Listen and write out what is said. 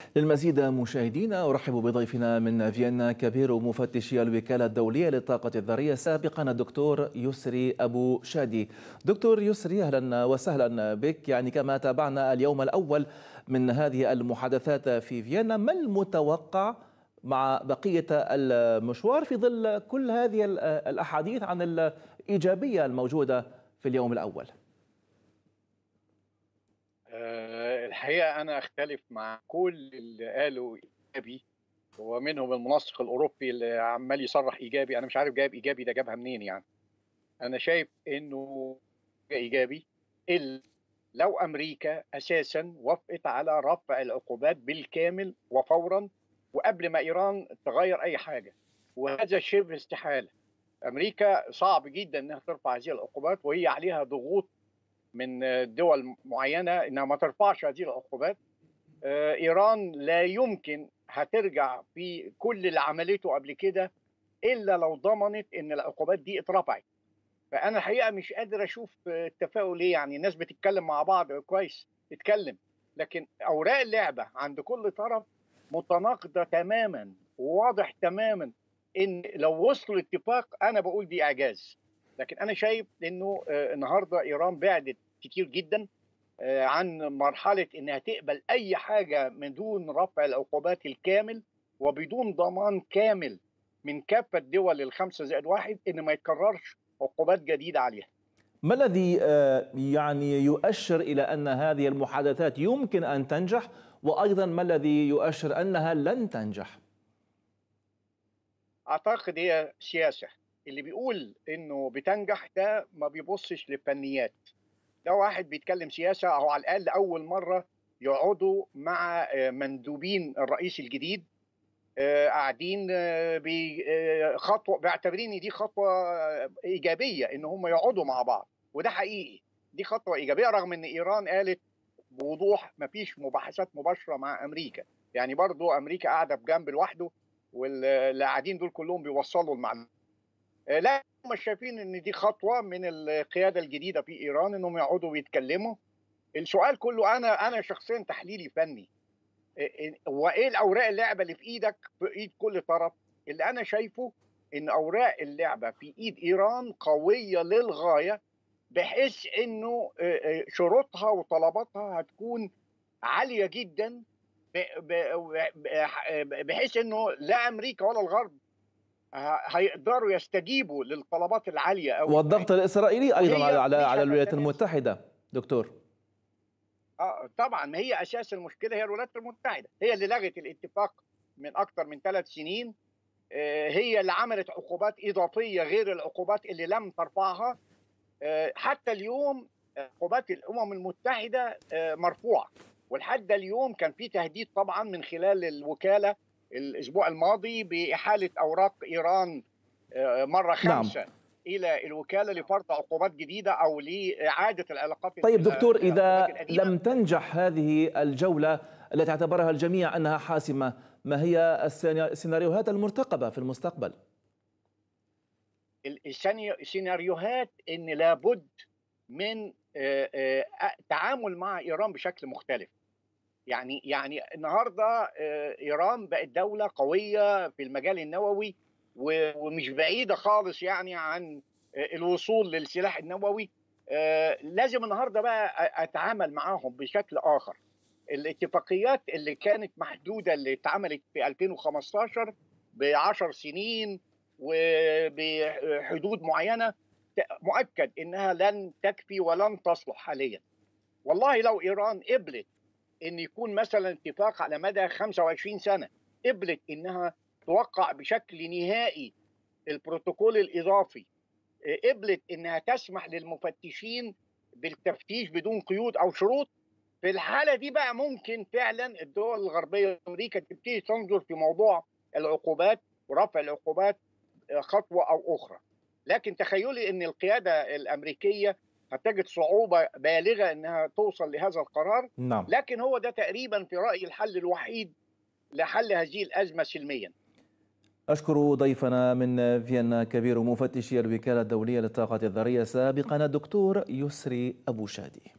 للمزيد مشاهدينا أرحب بضيفنا من فيينا كبير مفتشي الوكالة الدولية للطاقة الذرية سابقا الدكتور يسري أبو شادي دكتور يسري أهلا وسهلا بك يعني كما تابعنا اليوم الأول من هذه المحادثات في فيينا ما المتوقع مع بقية المشوار في ظل كل هذه الأحاديث عن الإيجابية الموجودة في اليوم الأول الحقيقه انا اختلف مع كل اللي قالوا ايجابي ومنهم المنسق الاوروبي اللي عمال يصرح ايجابي انا مش عارف جايب ايجابي ده جابها منين يعني انا شايف انه ايجابي الا لو امريكا اساسا وافقت على رفع العقوبات بالكامل وفورا وقبل ما ايران تغير اي حاجه وهذا شبه استحاله امريكا صعب جدا انها ترفع هذه العقوبات وهي عليها ضغوط من دول معينه انها ما ترفعش هذه العقوبات ايران لا يمكن هترجع في كل اللي عملته قبل كده الا لو ضمنت ان العقوبات دي اترفعت فانا الحقيقه مش قادر اشوف التفاؤل ايه يعني الناس بتتكلم مع بعض كويس تتكلم لكن اوراق اللعبه عند كل طرف متناقضه تماما وواضح تماما ان لو وصلوا لاتفاق انا بقول دي اعجاز لكن انا شايف انه النهارده ايران بعدت كتير جدا عن مرحله انها تقبل اي حاجه من دون رفع العقوبات الكامل وبدون ضمان كامل من كافه دول الخمسه زائد واحد ان ما يتكررش عقوبات جديده عليها. ما الذي يعني يؤشر الى ان هذه المحادثات يمكن ان تنجح وايضا ما الذي يؤشر انها لن تنجح؟ اعتقد هي سياسه اللي بيقول انه بتنجح ده ما بيبصش للفنيات ده واحد بيتكلم سياسه او على الاقل اول مره يقعدوا مع مندوبين الرئيس الجديد قاعدين بخطوه بيعتبرين دي خطوه ايجابيه ان هم يقعدوا مع بعض وده حقيقي دي خطوه ايجابيه رغم ان ايران قالت بوضوح ما فيش مباحثات مباشره مع امريكا يعني برضو امريكا قاعده بجنب لوحده واللي قاعدين دول كلهم بيوصلوا المعلومات لا هم شايفين ان دي خطوه من القياده الجديده في ايران انهم يقعدوا ويتكلموا السؤال كله انا انا شخصيا تحليلي فني وايه الاوراق اللعبه اللي في ايدك في ايد كل طرف اللي انا شايفه ان اوراق اللعبه في ايد ايران قويه للغايه بحيث انه شروطها وطلباتها هتكون عاليه جدا بحيث انه لا امريكا ولا الغرب هيقدروا يستجيبوا للطلبات العاليه أو والضغط الاسرائيلي ايضا على على, على الولايات المتحده دكتور اه طبعا ما هي اساس المشكله هي الولايات المتحده هي اللي لغت الاتفاق من اكثر من ثلاث سنين آه هي اللي عملت عقوبات اضافيه غير العقوبات اللي لم ترفعها آه حتى اليوم عقوبات الامم المتحده آه مرفوعه ولحد اليوم كان في تهديد طبعا من خلال الوكاله الاسبوع الماضي باحاله اوراق ايران مره خامسه نعم. الى الوكاله لفرض عقوبات جديده او لاعاده العلاقات طيب دكتور اذا لم تنجح هذه الجوله التي اعتبرها الجميع انها حاسمه ما هي السيناريوهات المرتقبه في المستقبل السيناريوهات ان لابد من تعامل مع ايران بشكل مختلف يعني يعني النهارده ايران بقت دوله قويه في المجال النووي ومش بعيده خالص يعني عن الوصول للسلاح النووي لازم النهارده بقى اتعامل معاهم بشكل اخر الاتفاقيات اللي كانت محدوده اللي اتعملت في 2015 ب 10 سنين وبحدود معينه مؤكد انها لن تكفي ولن تصلح حاليا والله لو ايران قبلت ان يكون مثلا اتفاق على مدى 25 سنه قبلت انها توقع بشكل نهائي البروتوكول الاضافي قبلت انها تسمح للمفتشين بالتفتيش بدون قيود او شروط في الحاله دي بقى ممكن فعلا الدول الغربيه امريكا تبتدي تنظر في موضوع العقوبات ورفع العقوبات خطوه او اخرى لكن تخيلي ان القياده الامريكيه هتجد صعوبة بالغة أنها توصل لهذا القرار نعم. لكن هو ده تقريبا في رأيي الحل الوحيد لحل هذه الأزمة سلميا أشكر ضيفنا من فيينا كبير مفتشي الوكالة الدولية للطاقة الذرية سابقا الدكتور يسري أبو شادي